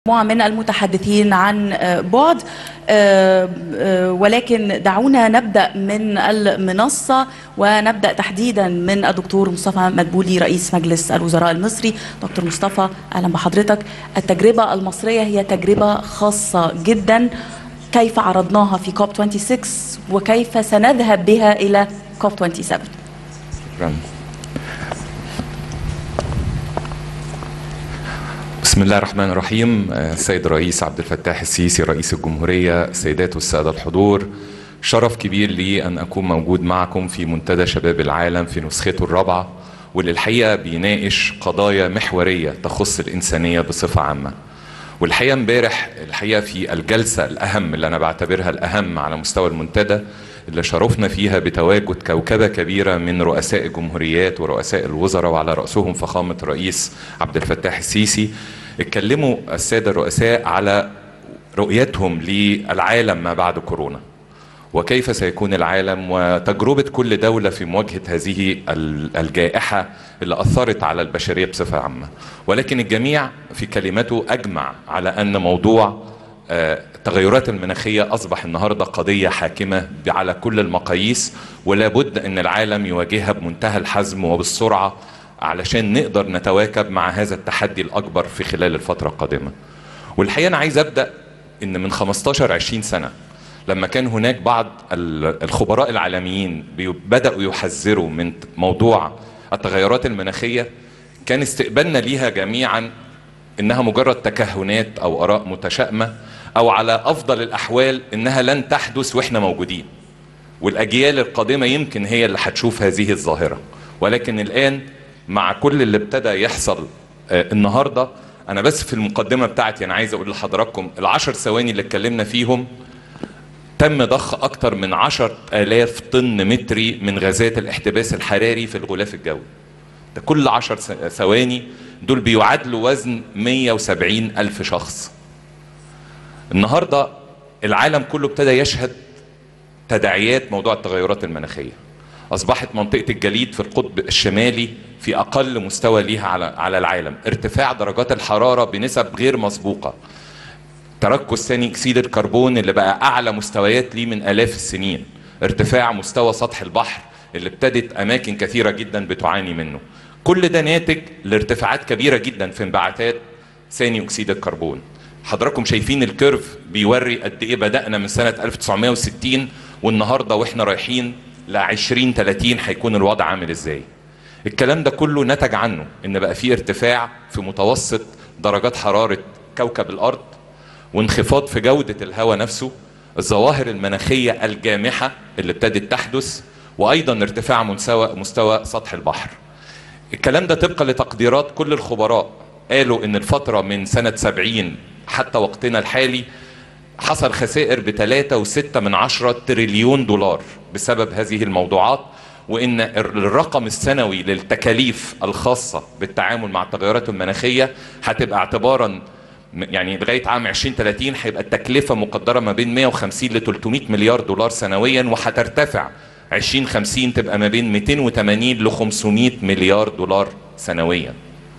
مجموعة من المتحدثين عن بعد ولكن دعونا نبدأ من المنصة ونبدأ تحديدا من الدكتور مصطفى مدبولي رئيس مجلس الوزراء المصري دكتور مصطفى أهلا بحضرتك التجربة المصرية هي تجربة خاصة جدا كيف عرضناها في كوب 26 وكيف سنذهب بها إلى كوب 27 شكرا بسم الله الرحمن الرحيم السيد الرئيس عبد الفتاح السيسي رئيس الجمهورية السيدات والسادة الحضور شرف كبير لي أن أكون موجود معكم في منتدى شباب العالم في نسخته الرابعة واللي الحقيقة بيناقش قضايا محورية تخص الإنسانية بصفة عامة والحقيقة امبارح الحقيقة في الجلسة الأهم اللي أنا بعتبرها الأهم على مستوى المنتدى اللي شرفنا فيها بتواجد كوكبة كبيرة من رؤساء الجمهوريات ورؤساء الوزراء وعلى رأسهم فخامة الرئيس عبد الفتاح السيسي اتكلموا السادة الرؤساء على رؤيتهم للعالم ما بعد كورونا وكيف سيكون العالم وتجربة كل دولة في مواجهة هذه الجائحة اللي أثرت على البشرية بصفة عامة ولكن الجميع في كلمته أجمع على أن موضوع التغيرات المناخية أصبح النهاردة قضية حاكمة على كل المقاييس ولا بد أن العالم يواجهها بمنتهى الحزم وبالسرعة علشان نقدر نتواكب مع هذا التحدي الأكبر في خلال الفترة القادمة والحقيقة أنا عايز أبدأ أن من 15-20 سنة لما كان هناك بعض الخبراء العالميين بدأوا يحذروا من موضوع التغيرات المناخية كان استقبالنا ليها جميعا انها مجرد تكهنات او اراء متشائمه او على افضل الاحوال انها لن تحدث واحنا موجودين والاجيال القادمه يمكن هي اللي هتشوف هذه الظاهره ولكن الان مع كل اللي ابتدى يحصل النهارده انا بس في المقدمه بتاعتي انا عايز اقول لحضراتكم العشر ثواني اللي اتكلمنا فيهم تم ضخ اكتر من عشر الاف طن متري من غازات الاحتباس الحراري في الغلاف الجوي ده كل عشر ثواني دول بيعادلوا وزن 170 ألف شخص النهاردة العالم كله ابتدى يشهد تداعيات موضوع التغيرات المناخية أصبحت منطقة الجليد في القطب الشمالي في أقل مستوى ليها على على العالم ارتفاع درجات الحرارة بنسب غير مسبوقة تركز ثاني أكسيد الكربون اللي بقى أعلى مستويات ليه من آلاف السنين ارتفاع مستوى سطح البحر اللي ابتدت أماكن كثيرة جدا بتعاني منه كل ده ناتج لارتفاعات كبيره جدا في انبعاثات ثاني اكسيد الكربون حضراتكم شايفين الكيرف بيوري قد ايه بدانا من سنه 1960 والنهارده واحنا رايحين ل 2030 هيكون الوضع عامل ازاي الكلام ده كله نتج عنه ان بقى في ارتفاع في متوسط درجات حراره كوكب الارض وانخفاض في جوده الهواء نفسه الظواهر المناخيه الجامحه اللي ابتدت تحدث وايضا ارتفاع مستوى مستوى سطح البحر الكلام ده طبقا لتقديرات كل الخبراء قالوا ان الفترة من سنة 70 حتى وقتنا الحالي حصل خسائر بثلاثة وستة من عشرة تريليون دولار بسبب هذه الموضوعات وان الرقم السنوي للتكاليف الخاصة بالتعامل مع التغيرات المناخية هتبقى اعتبارا يعني لغاية عام 2030 هيبقى التكلفة مقدرة ما بين 150 ل 300 مليار دولار سنويا وهترتفع 2050 تبقى ما بين 280 ل 500 مليار دولار سنويا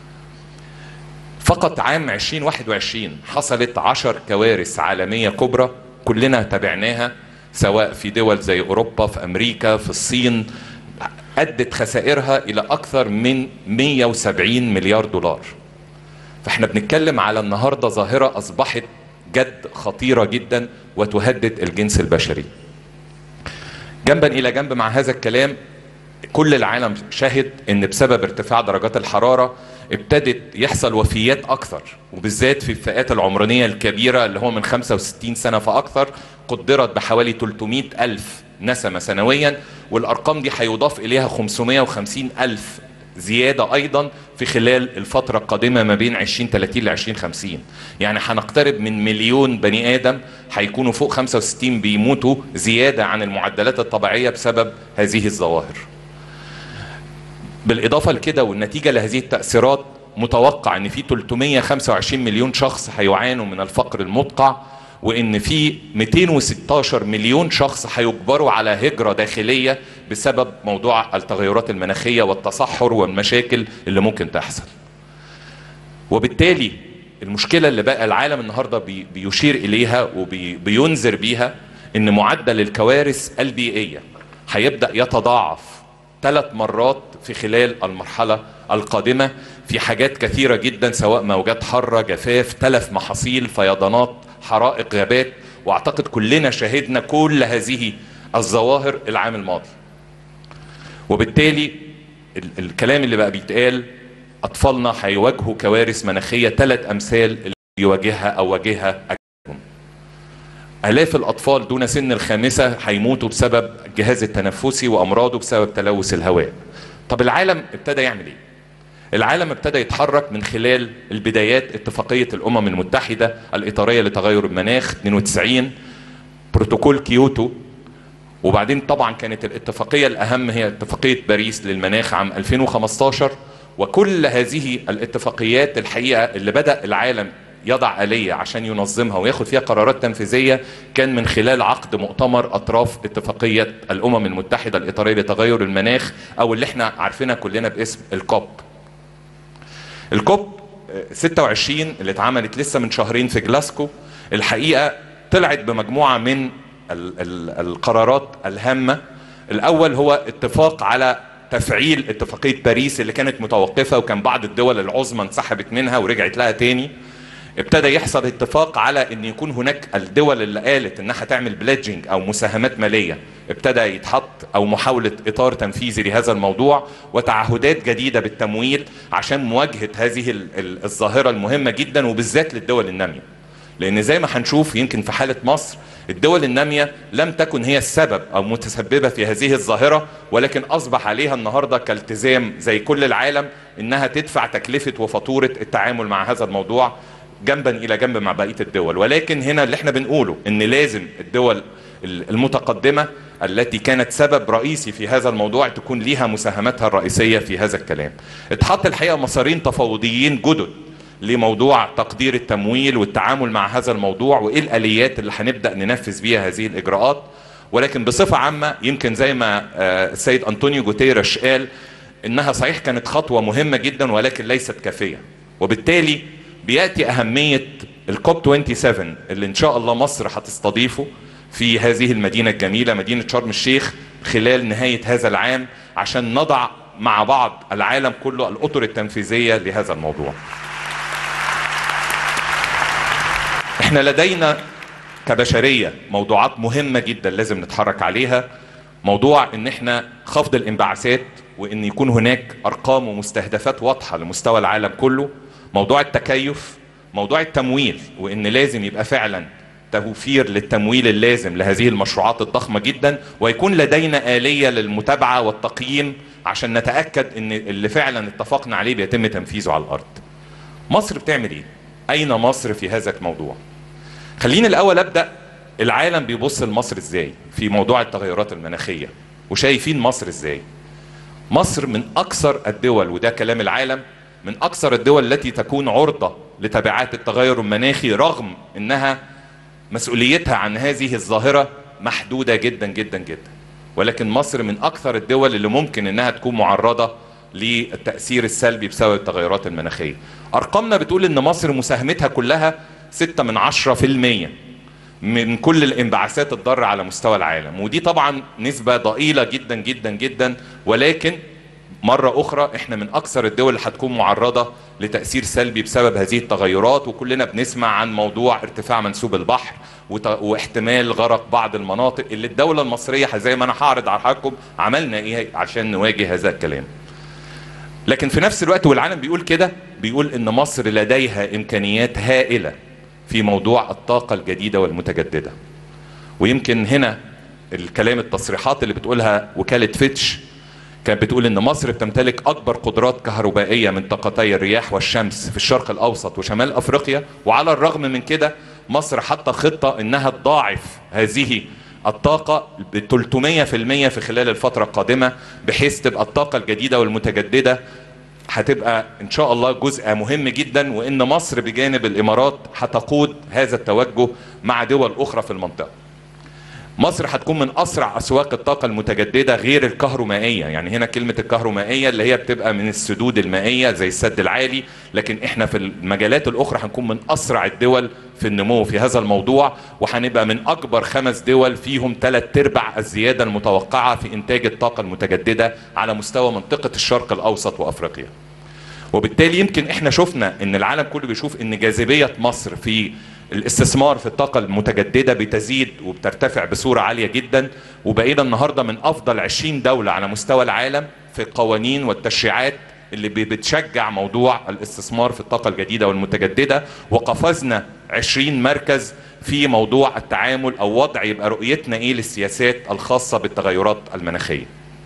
فقط عام 2021 حصلت 10 كوارث عالمية كبرى كلنا تابعناها سواء في دول زي أوروبا في أمريكا في الصين أدت خسائرها إلى أكثر من 170 مليار دولار فاحنا بنتكلم على النهاردة ظاهرة أصبحت جد خطيرة جدا وتهدد الجنس البشري جنبا الى جنب مع هذا الكلام كل العالم شهد ان بسبب ارتفاع درجات الحراره ابتدت يحصل وفيات اكثر وبالذات في الفئات العمرانيه الكبيره اللي هو من 65 سنه فاكثر قدرت بحوالي 300 الف نسمه سنويا والارقام دي هيضاف اليها 550 الف زيادة أيضا في خلال الفترة القادمة ما بين 2030 ل 2050 يعني هنقترب من مليون بني آدم هيكونوا فوق 65 بيموتوا زيادة عن المعدلات الطبيعية بسبب هذه الظواهر بالإضافة لكده والنتيجة لهذه التأثيرات متوقع أن في 325 مليون شخص هيعانوا من الفقر المدقع وان في 216 مليون شخص هيجبروا على هجرة داخلية بسبب موضوع التغيرات المناخية والتصحر والمشاكل اللي ممكن تحصل وبالتالي المشكله اللي بقى العالم النهارده بي بيشير اليها وبينذر بيها ان معدل الكوارث البيئيه هيبدا يتضاعف ثلاث مرات في خلال المرحله القادمه في حاجات كثيره جدا سواء موجات حاره جفاف تلف محاصيل فيضانات حرائق غابات واعتقد كلنا شاهدنا كل هذه الظواهر العام الماضي وبالتالي ال الكلام اللي بقى بيتقال اطفالنا هيواجهوا كوارث مناخيه ثلاث امثال اللي بيواجهها او واجهها اجدادهم الاف الاطفال دون سن الخامسه هيموتوا بسبب الجهاز التنفسي وامراضه بسبب تلوث الهواء طب العالم ابتدى يعمل ايه العالم ابتدى يتحرك من خلال البدايات اتفاقيه الامم المتحده الاطاريه لتغير المناخ 92 بروتوكول كيوتو وبعدين طبعا كانت الاتفاقيه الاهم هي اتفاقيه باريس للمناخ عام 2015 وكل هذه الاتفاقيات الحقيقه اللي بدا العالم يضع آلية عشان ينظمها وياخد فيها قرارات تنفيذية كان من خلال عقد مؤتمر أطراف اتفاقية الأمم المتحدة الإطارية لتغير المناخ أو اللي احنا عارفينها كلنا باسم الكوب الكوب 26 اللي اتعملت لسه من شهرين في جلاسكو الحقيقة طلعت بمجموعة من ال ال القرارات الهامة الأول هو اتفاق على تفعيل اتفاقية باريس اللي كانت متوقفة وكان بعض الدول العظمى انسحبت منها ورجعت لها تاني ابتدى يحصل اتفاق على ان يكون هناك الدول اللي قالت انها تعمل بليدجنج او مساهمات ماليه ابتدى يتحط او محاوله اطار تنفيذي لهذا الموضوع وتعهدات جديده بالتمويل عشان مواجهه هذه الظاهره المهمه جدا وبالذات للدول الناميه لان زي ما هنشوف يمكن في حاله مصر الدول الناميه لم تكن هي السبب او متسببه في هذه الظاهره ولكن اصبح عليها النهارده كالتزام زي كل العالم انها تدفع تكلفه وفاتوره التعامل مع هذا الموضوع جنبا الى جنب مع بقيه الدول ولكن هنا اللي احنا بنقوله ان لازم الدول المتقدمه التي كانت سبب رئيسي في هذا الموضوع تكون ليها مساهمتها الرئيسيه في هذا الكلام. اتحط الحقيقه مسارين تفاوضيين جدد لموضوع تقدير التمويل والتعامل مع هذا الموضوع وايه الاليات اللي هنبدا ننفذ بيها هذه الاجراءات ولكن بصفه عامه يمكن زي ما السيد انطونيو جوتيرش قال انها صحيح كانت خطوه مهمه جدا ولكن ليست كافيه وبالتالي بياتي اهميه الكوب 27 اللي ان شاء الله مصر هتستضيفه في هذه المدينه الجميله مدينه شرم الشيخ خلال نهايه هذا العام عشان نضع مع بعض العالم كله الاطر التنفيذيه لهذا الموضوع. احنا لدينا كبشريه موضوعات مهمه جدا لازم نتحرك عليها موضوع ان احنا خفض الانبعاثات وان يكون هناك ارقام ومستهدفات واضحه لمستوى العالم كله موضوع التكيف موضوع التمويل وان لازم يبقى فعلا توفير للتمويل اللازم لهذه المشروعات الضخمه جدا ويكون لدينا اليه للمتابعه والتقييم عشان نتاكد ان اللي فعلا اتفقنا عليه بيتم تنفيذه على الارض. مصر بتعمل ايه؟ اين مصر في هذا الموضوع؟ خليني الاول ابدا العالم بيبص لمصر ازاي في موضوع التغيرات المناخيه وشايفين مصر ازاي؟ مصر من اكثر الدول وده كلام العالم من اكثر الدول التي تكون عرضه لتبعات التغير المناخي رغم انها مسؤوليتها عن هذه الظاهره محدوده جدا جدا جدا ولكن مصر من اكثر الدول اللي ممكن انها تكون معرضه للتاثير السلبي بسبب التغيرات المناخيه ارقامنا بتقول ان مصر مساهمتها كلها 6 من 10% من كل الانبعاثات الضاره على مستوى العالم ودي طبعا نسبه ضئيله جدا جدا جدا ولكن مرة أخرى إحنا من أكثر الدول اللي هتكون معرضة لتأثير سلبي بسبب هذه التغيرات وكلنا بنسمع عن موضوع ارتفاع منسوب البحر واحتمال غرق بعض المناطق اللي الدولة المصرية زي ما أنا هعرض على حضراتكم عملنا إيه عشان نواجه هذا الكلام. لكن في نفس الوقت والعالم بيقول كده بيقول إن مصر لديها إمكانيات هائلة في موضوع الطاقة الجديدة والمتجددة. ويمكن هنا الكلام التصريحات اللي بتقولها وكالة فيتش كانت بتقول ان مصر بتمتلك اكبر قدرات كهربائيه من طاقتي الرياح والشمس في الشرق الاوسط وشمال افريقيا وعلى الرغم من كده مصر حاطه خطه انها تضاعف هذه الطاقة ب 300% في خلال الفترة القادمة بحيث تبقى الطاقة الجديدة والمتجددة هتبقى ان شاء الله جزء مهم جدا وان مصر بجانب الامارات هتقود هذا التوجه مع دول اخرى في المنطقة. مصر هتكون من اسرع اسواق الطاقه المتجدده غير الكهرومائيه يعني هنا كلمه الكهرومائيه اللي هي بتبقى من السدود المائيه زي السد العالي لكن احنا في المجالات الاخرى هنكون من اسرع الدول في النمو في هذا الموضوع وهنبقى من اكبر خمس دول فيهم ثلاث ارباع الزياده المتوقعه في انتاج الطاقه المتجدده على مستوى منطقه الشرق الاوسط وافريقيا وبالتالي يمكن احنا شفنا ان العالم كله بيشوف ان جاذبيه مصر في الاستثمار في الطاقة المتجددة بتزيد وبترتفع بصورة عالية جدا وبقينا النهاردة من أفضل 20 دولة على مستوى العالم في القوانين والتشريعات اللي بتشجع موضوع الاستثمار في الطاقة الجديدة والمتجددة وقفزنا 20 مركز في موضوع التعامل أو وضع يبقى رؤيتنا إيه للسياسات الخاصة بالتغيرات المناخية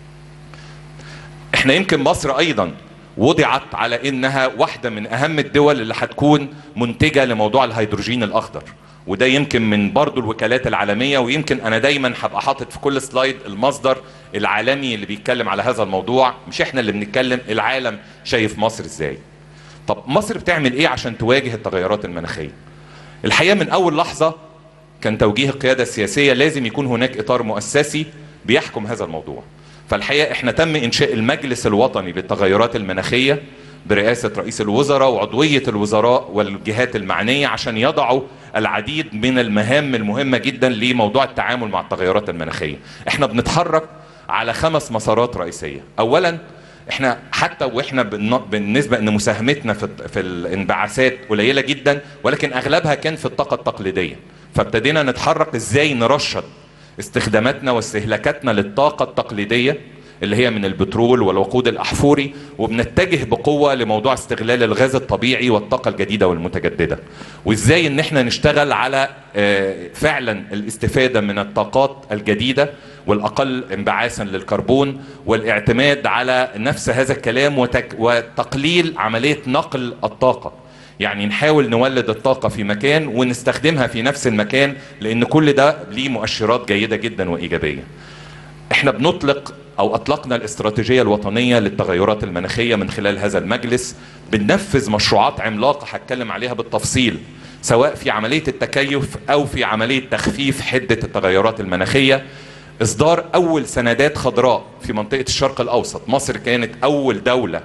احنا يمكن مصر أيضا وضعت على انها واحده من اهم الدول اللي هتكون منتجه لموضوع الهيدروجين الاخضر وده يمكن من برضو الوكالات العالميه ويمكن انا دايما هبقى حاطط في كل سلايد المصدر العالمي اللي بيتكلم على هذا الموضوع مش احنا اللي بنتكلم العالم شايف مصر ازاي طب مصر بتعمل ايه عشان تواجه التغيرات المناخيه الحقيقه من اول لحظه كان توجيه القياده السياسيه لازم يكون هناك اطار مؤسسي بيحكم هذا الموضوع فالحقيقه احنا تم انشاء المجلس الوطني للتغيرات المناخيه برئاسه رئيس الوزراء وعضويه الوزراء والجهات المعنيه عشان يضعوا العديد من المهام المهمه جدا لموضوع التعامل مع التغيرات المناخيه. احنا بنتحرك على خمس مسارات رئيسيه. اولا احنا حتى واحنا بالنسبه ان مساهمتنا في في الانبعاثات قليله جدا ولكن اغلبها كان في الطاقه التقليديه. فابتدينا نتحرك ازاي نرشد استخداماتنا واستهلاكاتنا للطاقة التقليدية اللي هي من البترول والوقود الأحفوري وبنتجه بقوة لموضوع استغلال الغاز الطبيعي والطاقة الجديدة والمتجددة وإزاي إن احنا نشتغل على فعلا الاستفادة من الطاقات الجديدة والأقل انبعاثا للكربون والاعتماد على نفس هذا الكلام وتقليل عملية نقل الطاقة يعني نحاول نولد الطاقة في مكان ونستخدمها في نفس المكان لأن كل ده ليه مؤشرات جيدة جدا وإيجابية احنا بنطلق أو أطلقنا الاستراتيجية الوطنية للتغيرات المناخية من خلال هذا المجلس بننفذ مشروعات عملاقة هتكلم عليها بالتفصيل سواء في عملية التكيف أو في عملية تخفيف حدة التغيرات المناخية إصدار أول سندات خضراء في منطقة الشرق الأوسط مصر كانت أول دولة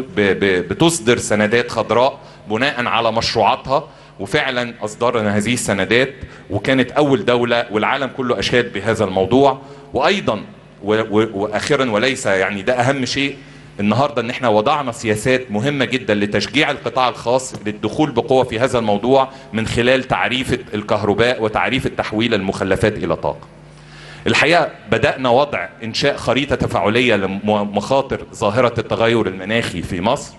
بتصدر سندات خضراء بناء على مشروعاتها وفعلا اصدرنا هذه السندات وكانت اول دوله والعالم كله اشاد بهذا الموضوع وايضا واخيرا وليس يعني ده اهم شيء النهارده ان احنا وضعنا سياسات مهمه جدا لتشجيع القطاع الخاص للدخول بقوه في هذا الموضوع من خلال تعريفه الكهرباء وتعريف التحويل المخلفات الى طاقه. الحقيقه بدانا وضع انشاء خريطه تفاعليه لمخاطر ظاهره التغير المناخي في مصر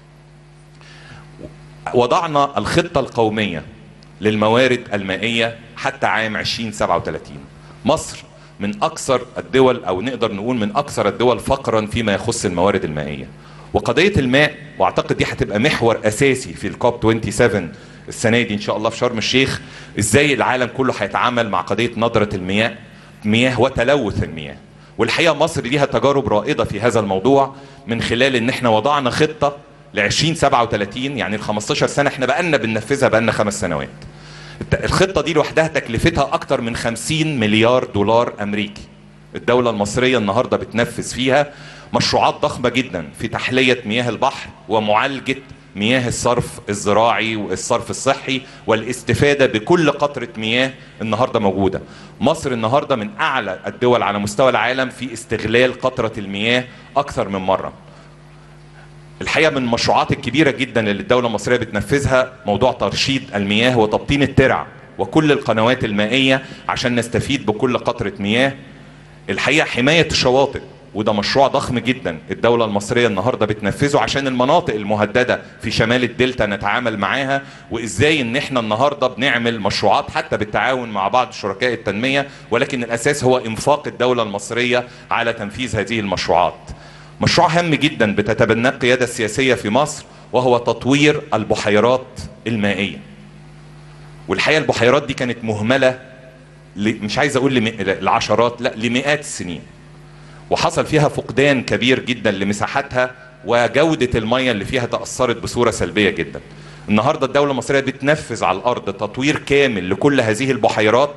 وضعنا الخطة القومية للموارد المائية حتى عام 2037 مصر من أكثر الدول أو نقدر نقول من أكثر الدول فقرا فيما يخص الموارد المائية وقضية الماء واعتقد دي هتبقى محور أساسي في الكوب 27 السنة دي إن شاء الله في شرم الشيخ إزاي العالم كله هيتعامل مع قضية نظرة المياه مياه وتلوث المياه والحقيقة مصر ليها تجارب رائدة في هذا الموضوع من خلال إن احنا وضعنا خطة ل 2037 يعني ال 15 سنه احنا بقالنا بننفذها بقالنا خمس سنوات. الخطه دي لوحدها تكلفتها اكتر من 50 مليار دولار امريكي. الدوله المصريه النهارده بتنفذ فيها مشروعات ضخمه جدا في تحليه مياه البحر ومعالجه مياه الصرف الزراعي والصرف الصحي والاستفاده بكل قطره مياه النهارده موجوده. مصر النهارده من اعلى الدول على مستوى العالم في استغلال قطره المياه اكثر من مره. الحقيقه من المشروعات الكبيره جدا اللي الدوله المصريه بتنفذها موضوع ترشيد المياه وتبطين الترع وكل القنوات المائيه عشان نستفيد بكل قطره مياه الحقيقه حمايه الشواطئ وده مشروع ضخم جدا الدولة المصرية النهاردة بتنفذه عشان المناطق المهددة في شمال الدلتا نتعامل معاها وازاي ان احنا النهاردة بنعمل مشروعات حتى بالتعاون مع بعض شركاء التنمية ولكن الاساس هو انفاق الدولة المصرية على تنفيذ هذه المشروعات مشروع هام جدا بتتبناه القيادة السياسية في مصر وهو تطوير البحيرات المائية والحقيقة البحيرات دي كانت مهملة مش عايز اقول لعشرات لا لمئات السنين وحصل فيها فقدان كبير جدا لمساحتها وجودة المية اللي فيها تأثرت بصورة سلبية جدا النهاردة الدولة المصرية بتنفذ على الأرض تطوير كامل لكل هذه البحيرات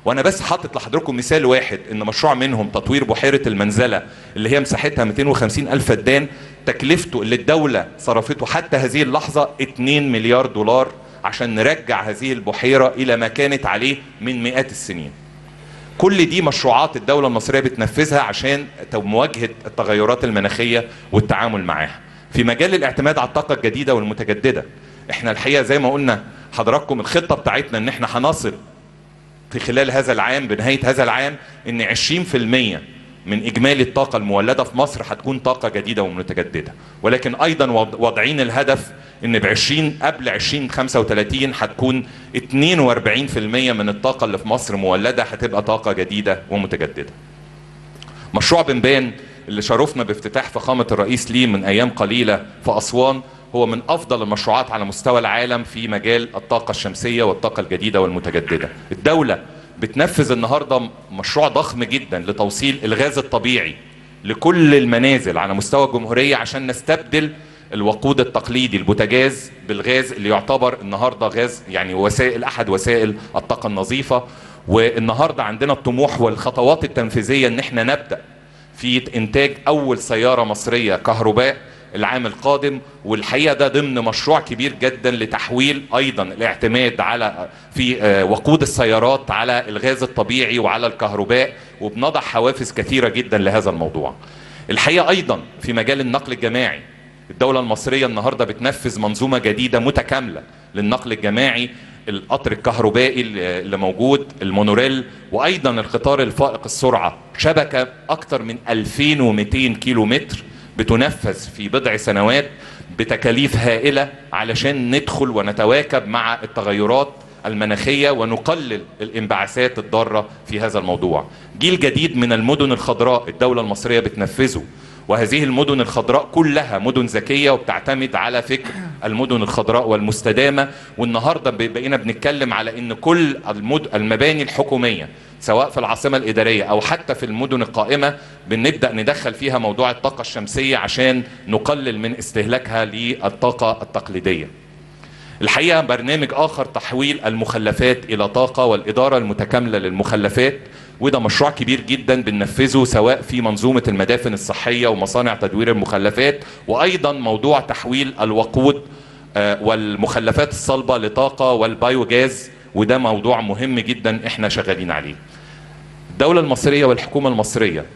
وانا بس حاطط لحضراتكم مثال واحد ان مشروع منهم تطوير بحيره المنزله اللي هي مساحتها 250 الف فدان تكلفته اللي الدوله صرفته حتى هذه اللحظه 2 مليار دولار عشان نرجع هذه البحيره الى ما كانت عليه من مئات السنين كل دي مشروعات الدولة المصرية بتنفذها عشان مواجهة التغيرات المناخية والتعامل معاها في مجال الاعتماد على الطاقة الجديدة والمتجددة احنا الحقيقة زي ما قلنا حضراتكم الخطة بتاعتنا ان احنا هنصل في خلال هذا العام بنهاية هذا العام ان 20% من اجمالي الطاقة المولدة في مصر هتكون طاقة جديدة ومتجددة ولكن ايضا واضعين الهدف ان ب 20 قبل 2035 هتكون 42% من الطاقة اللي في مصر مولدة هتبقى طاقة جديدة ومتجددة. مشروع بنبان اللي شرفنا بافتتاح فخامة الرئيس ليه من ايام قليلة في اسوان هو من افضل المشروعات على مستوى العالم في مجال الطاقة الشمسية والطاقة الجديدة والمتجددة. الدولة بتنفذ النهاردة مشروع ضخم جدا لتوصيل الغاز الطبيعي لكل المنازل على مستوى الجمهورية عشان نستبدل الوقود التقليدي البوتاجاز بالغاز اللي يعتبر النهارده غاز يعني وسائل احد وسائل الطاقه النظيفه والنهارده عندنا الطموح والخطوات التنفيذيه ان احنا نبدا في انتاج اول سياره مصريه كهرباء العام القادم والحقيقه ده ضمن مشروع كبير جدا لتحويل ايضا الاعتماد على في وقود السيارات على الغاز الطبيعي وعلى الكهرباء وبنضع حوافز كثيره جدا لهذا الموضوع. الحقيقه ايضا في مجال النقل الجماعي الدولة المصرية النهاردة بتنفذ منظومة جديدة متكاملة للنقل الجماعي القطر الكهربائي اللي موجود المونوريل وايضا القطار الفائق السرعة شبكة اكثر من 2200 كيلو متر بتنفذ في بضع سنوات بتكاليف هائلة علشان ندخل ونتواكب مع التغيرات المناخية ونقلل الانبعاثات الضارة في هذا الموضوع جيل جديد من المدن الخضراء الدولة المصرية بتنفذه وهذه المدن الخضراء كلها مدن ذكيه وبتعتمد على فكر المدن الخضراء والمستدامه والنهارده بقينا بنتكلم على ان كل المد... المباني الحكوميه سواء في العاصمه الاداريه او حتى في المدن القائمه بنبدا ندخل فيها موضوع الطاقه الشمسيه عشان نقلل من استهلاكها للطاقه التقليديه. الحقيقه برنامج اخر تحويل المخلفات الى طاقه والاداره المتكامله للمخلفات وده مشروع كبير جدا بننفذه سواء في منظومة المدافن الصحية ومصانع تدوير المخلفات وأيضا موضوع تحويل الوقود والمخلفات الصلبة لطاقة والبايوجاز وده موضوع مهم جدا احنا شغالين عليه الدولة المصرية والحكومة المصرية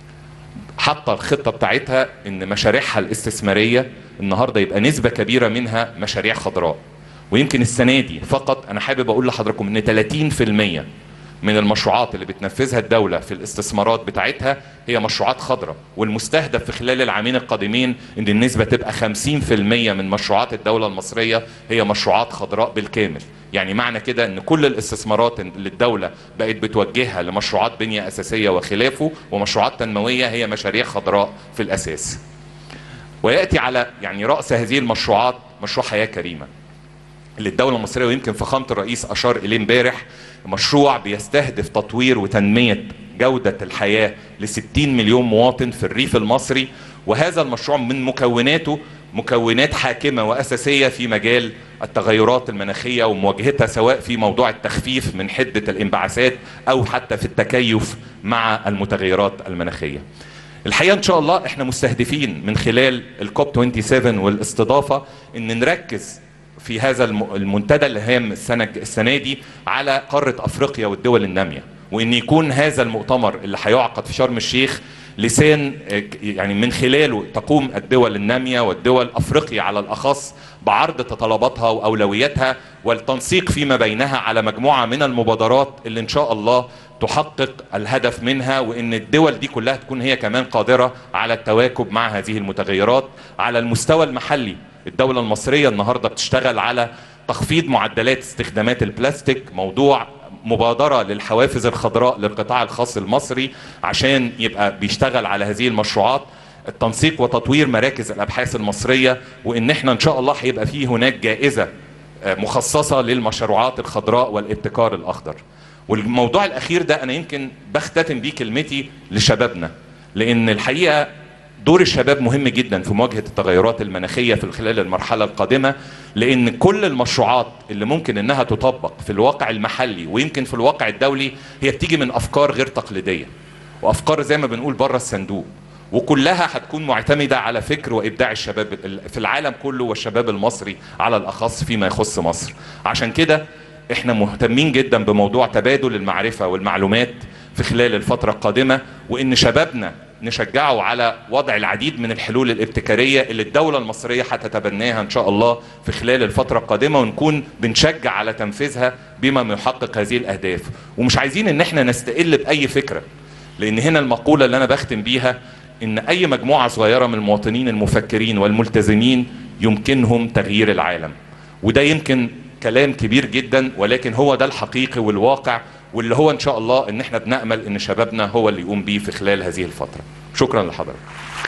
حاطة الخطة بتاعتها ان مشاريعها الاستثمارية النهاردة يبقى نسبة كبيرة منها مشاريع خضراء ويمكن السنة دي فقط انا حابب اقول لحضراتكم ان 30% من المشروعات اللي بتنفذها الدولة في الاستثمارات بتاعتها هي مشروعات خضراء والمستهدف في خلال العامين القادمين ان النسبة تبقى 50% من مشروعات الدولة المصرية هي مشروعات خضراء بالكامل يعني معنى كده ان كل الاستثمارات اللي الدولة بقت بتوجهها لمشروعات بنية اساسية وخلافه ومشروعات تنموية هي مشاريع خضراء في الاساس ويأتي على يعني رأس هذه المشروعات مشروع حياة كريمة اللي الدولة المصرية ويمكن فخامة الرئيس أشار إليه امبارح مشروع بيستهدف تطوير وتنمية جودة الحياة ل 60 مليون مواطن في الريف المصري وهذا المشروع من مكوناته مكونات حاكمة وأساسية في مجال التغيرات المناخية ومواجهتها سواء في موضوع التخفيف من حدة الانبعاثات أو حتى في التكيف مع المتغيرات المناخية الحقيقة إن شاء الله إحنا مستهدفين من خلال الكوب 27 والاستضافة إن نركز في هذا المنتدى اللي هي السنة السنة دي على قارة أفريقيا والدول النامية وإن يكون هذا المؤتمر اللي هيعقد في شرم الشيخ لسان يعني من خلاله تقوم الدول النامية والدول أفريقيا على الأخص بعرض تطلباتها وأولوياتها والتنسيق فيما بينها على مجموعة من المبادرات اللي إن شاء الله تحقق الهدف منها وان الدول دي كلها تكون هي كمان قادره على التواكب مع هذه المتغيرات على المستوى المحلي الدوله المصريه النهارده بتشتغل على تخفيض معدلات استخدامات البلاستيك موضوع مبادرة للحوافز الخضراء للقطاع الخاص المصري عشان يبقى بيشتغل على هذه المشروعات التنسيق وتطوير مراكز الأبحاث المصرية وإن احنا إن شاء الله هيبقى فيه هناك جائزة مخصصة للمشروعات الخضراء والابتكار الأخضر والموضوع الأخير ده أنا يمكن بختتم بيه كلمتي لشبابنا لأن الحقيقة دور الشباب مهم جدا في مواجهه التغيرات المناخيه في خلال المرحله القادمه لان كل المشروعات اللي ممكن انها تطبق في الواقع المحلي ويمكن في الواقع الدولي هي بتيجي من افكار غير تقليديه وافكار زي ما بنقول بره الصندوق وكلها هتكون معتمده على فكر وابداع الشباب في العالم كله والشباب المصري على الاخص فيما يخص مصر عشان كده احنا مهتمين جدا بموضوع تبادل المعرفه والمعلومات في خلال الفتره القادمه وان شبابنا نشجعه على وضع العديد من الحلول الابتكاريه اللي الدوله المصريه هتتبناها ان شاء الله في خلال الفتره القادمه ونكون بنشجع على تنفيذها بما يحقق هذه الاهداف ومش عايزين ان احنا نستقل باي فكره لان هنا المقوله اللي انا بختم بيها ان اي مجموعه صغيره من المواطنين المفكرين والملتزمين يمكنهم تغيير العالم وده يمكن كلام كبير جدا ولكن هو ده الحقيقي والواقع واللي هو ان شاء الله ان احنا بنامل ان شبابنا هو اللي يقوم بيه في خلال هذه الفتره شكرا لحضرتك